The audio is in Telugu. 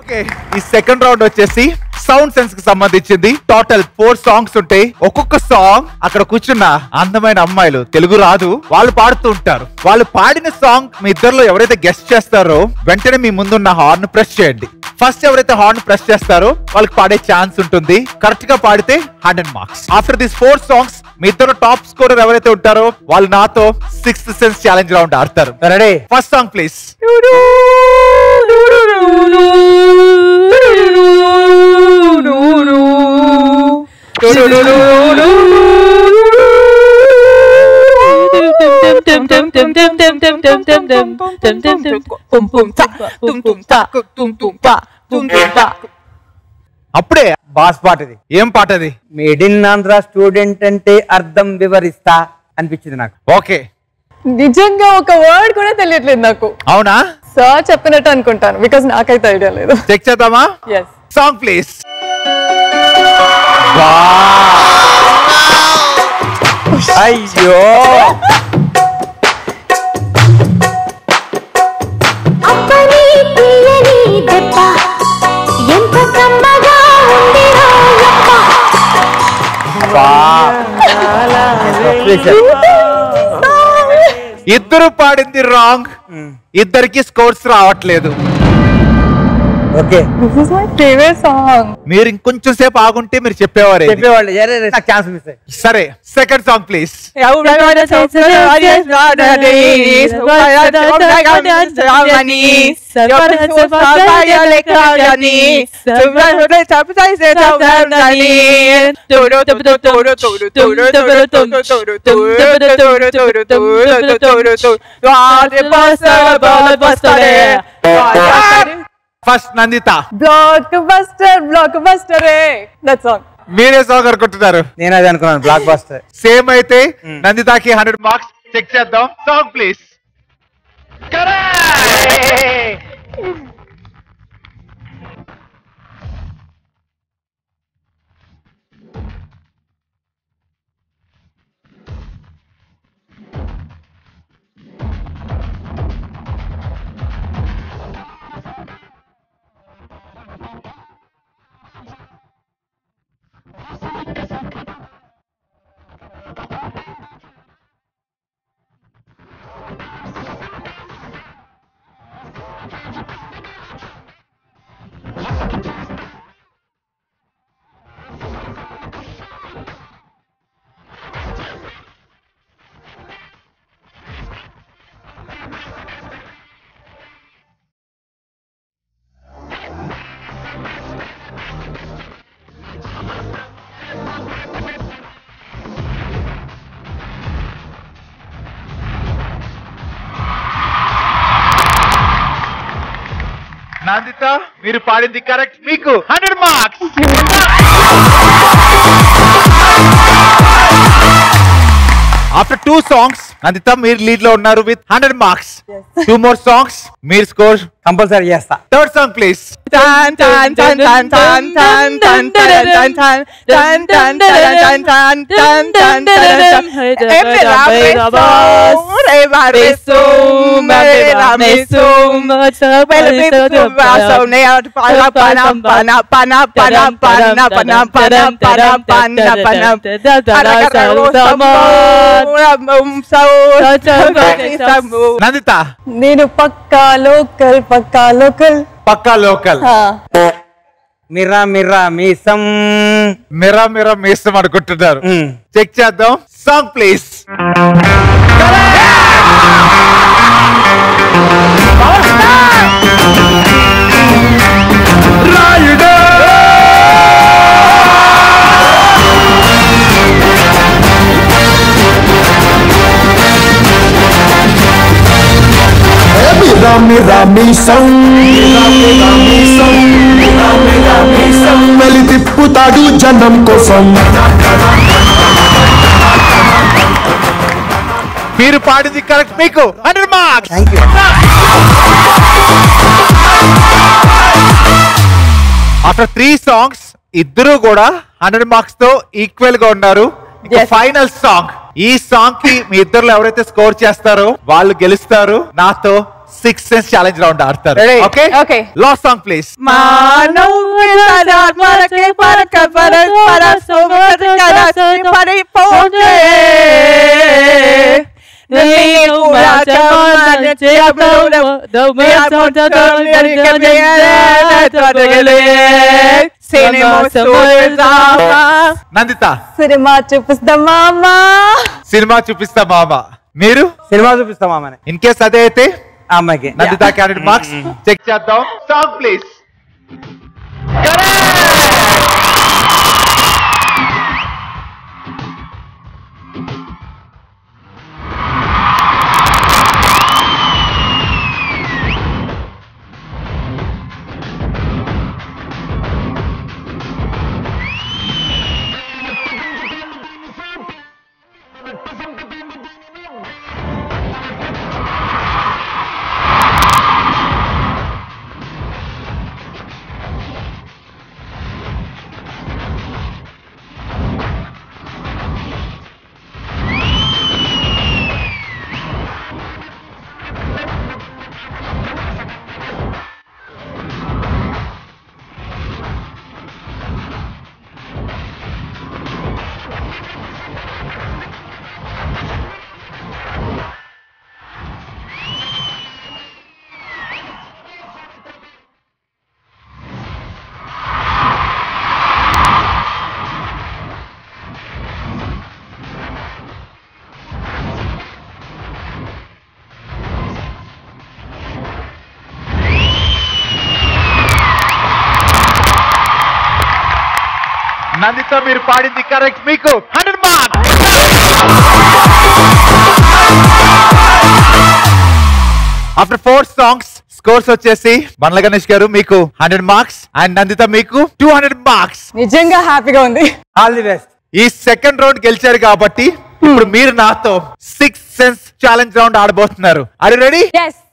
ఓకే ఈ సెకండ్ రౌండ్ వచ్చేసి సౌండ్ సెన్స్ కి సంబంధించింది టోటల్ ఫోర్ సాంగ్స్ ఉంటాయి ఒక్కొక్క సాంగ్ అక్కడ కూర్చున్న అందమైన అమ్మాయిలు తెలుగు రాదు వాళ్ళు పాడుతూ ఉంటారు వాళ్ళు పాడిన సాంగ్ మీ ఇద్దరిలో ఎవరైతే గెస్ట్ చేస్తారో వెంటనే మీ ముందున్న హార్న్ ప్రెస్ చేయండి ఫస్ట్ ఎవరైతే హార్న్ ప్రెస్ చేస్తారో వాళ్ళకి పాడే ఛాన్స్ ఉంటుంది కరెక్ట్ గా పాడితే hundred marks after this four songs మీ ఇద్దరు టాప్ స్కోరర్ ఎవరైతే ఉంటారో వాళ్ళు నాతో సిక్స్త్ సెన్స్ ఛాలెంజ్ రౌండ్ ఆడతారు రెడీ ఫస్ట్ సాంగ్ ప్లీజ్ అప్పుడే బాస్ పాట ఇది ఏం పాట అది మేడ్ ఇన్ ఆంధ్ర స్టూడెంట్ అంటే అర్థం వివరిస్తా అనిపించింది నాకు ఓకే నిజంగా ఒక వర్డ్ కూడా తెలియట్లేదు నాకు అవునా సార్ చెప్పినట్టు అనుకుంటాను బికాస్ నాకైతే ఐడియా లేదు చెక్ చేద్దామా ఎస్ సాంగ్ ప్లీజ్ అయ్యో అప్పని తీయని దెబ్బ ఎంత కమ్మగా ఉందిరో యప్ప బా. ఇద్దరు పాడింది రాంగ్ ఇద్దరికి స్కోర్స్ రావట్లేదు okay this is my favourite song మీరు ఇంకొంచెం సేపు ఆగుంటే మీరు చెప్పేవారే ఇది. చెప్పేవాళ్ళు "అరే, అరే, నాకు ఛాన్స్ మిస్ అయ్యి సరే second song please first Nandita blockbuster blockbuster that song మీరే సాంగ్ అనుకుంటున్నారు నేను అదే అనుకున్నాను బ్లాక్ బాస్టర్ సేమ్ అయితే నందితాకి హండ్రెడ్ మార్క్స్ చెక్ చేద్దాం సాంగ్ ప్లీజ్ నందిత మీరు పాడింది కరెక్ట్ మీకు hundred marks after two songs Nandita మీరు లీడ్ లో ఉన్నారు with hundred marks two more songs మీరు స్కోర్ కంపల్సరీ చేస్తా థర్డ్ సాంగ్ ప్లీజ్ నందిత నేను pakka local pakka local pakka local మిర్రా మిర్రా మీసం మిరా మిరా మేస్తాం అనుకుంటున్నారు మ్. చెక్ చేద్దాం సాంగ్ ప్లీజ్ Rami Rami మెలి తిప్పుతాడు జనం కోసం మీరు పాడింది కరెక్ట్ మీకు hundred marks thank you after three songs ఇద్దరు కూడా హండ్రెడ్ మార్క్స్ తో ఈక్వల్ గా ఉన్నారు Yes. ఫైనల్ సాంగ్ ఈ సాంగ్ కి మీ ఇద్దరు ఎవరైతే స్కోర్ చేస్తారో వాళ్ళు గెలుస్తారు నాతో సిక్స్ సెన్స్ ఛాలెంజ్ రౌండ్ ఆడతారు Ready? Okay Okay. Last song please Nandita cinema చూపిస్తాం మామా సినిమా చూపిస్తా మామ మీరు సినిమా చూపిస్తాం ఆమెని ఇన్ కేస్ అదే అయితే ఆ అమ్మాయికి నందిత క్యాండిడేట్ మార్క్స్ చెక్ చేద్దాం సాంగ్ ప్లీజ్ నందిత మీరు పాడింది కరెక్ట్ మీకు hundred mark after four songs scores వచ్చేసి బండ్ల గణేష్ గారు మీకు హండ్రెడ్ మార్క్స్ అండ్ నందిత మీకు టూ హండ్రెడ్ మార్క్స్ నిజంగా హ్యాపీగా ఉంది ఆల్ ది బెస్ట్ ఈ సెకండ్ రౌండ్ గెలిచారు కాబట్టి ఇప్పుడు మీరు నాతో సిక్స్ సెన్స్ ఛాలెంజ్ రౌండ్ ఆడబోతున్నారు అది రెడీ ఎస్